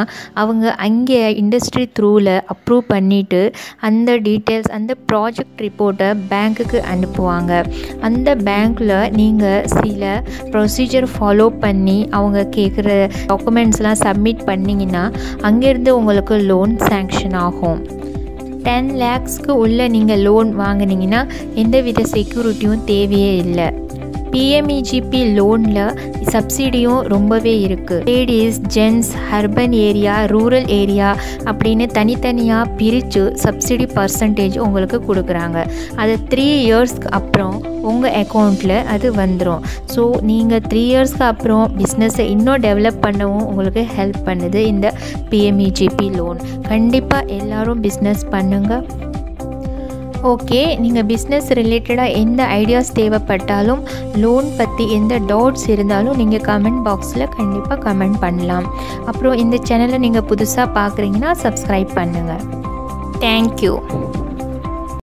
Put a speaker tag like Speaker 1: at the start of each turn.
Speaker 1: அவங்க அங்கே industry த்ரூவில் approve பண்ணிவிட்டு அந்த டீட்டெயில்ஸ் அந்த ப்ராஜெக்ட் ரிப்போர்ட்டை பேங்க்குக்கு அனுப்புவாங்க அந்த பேங்க்கில் நீங்கள் சில ப்ரொசீஜர் ஃபாலோ பண்ணி அவங்க கேட்குற டாக்குமெண்ட்ஸ்லாம் சப்மிட் பண்ணிங்கன்னா அங்கேருந்து உங்களுக்கு லோன் சேங்ஷன் ஆகும் டென் லேக்ஸ்க்கு உள்ள நீங்கள் லோன் வாங்கினீங்கன்னா எந்தவித செக்யூரிட்டியும் தேவையே இல்லை பிஎம்இஜிபி லோனில் சப்சிடியும் ரொம்பவே இருக்குது ladies gents urban area rural area அப்படின்னு தனித்தனியாக பிரித்து சப்சிடி பர்சன்டேஜ் உங்களுக்கு கொடுக்குறாங்க அது த்ரீ இயர்ஸ்க்கு அப்புறம் உங்கள் அக்கௌண்ட்டில் அது வந்துடும் ஸோ நீங்கள் த்ரீ இயர்ஸ்க்கு அப்புறம் பிஸ்னஸை இன்னும் டெவலப் பண்ணவும் உங்களுக்கு ஹெல்ப் பண்ணுது இந்த பிஎம்இஜிபி லோன் கண்டிப்பாக எல்லோரும் பிஸ்னஸ் பண்ணுங்கள் ஓகே நீங்கள் பிஸ்னஸ் ரிலேட்டடாக எந்த ஐடியாஸ் தேவைப்பட்டாலும் லோன் பற்றி எந்த டவுட்ஸ் இருந்தாலும் நீங்கள் கமெண்ட் பாக்ஸில் கண்டிப்பாக கமெண்ட் பண்ணலாம் அப்புறம் இந்த சேனலை நீங்கள் புதுசாக பார்க்குறீங்கன்னா சப்ஸ்கிரைப் பண்ணுங்கள் தேங்க்யூ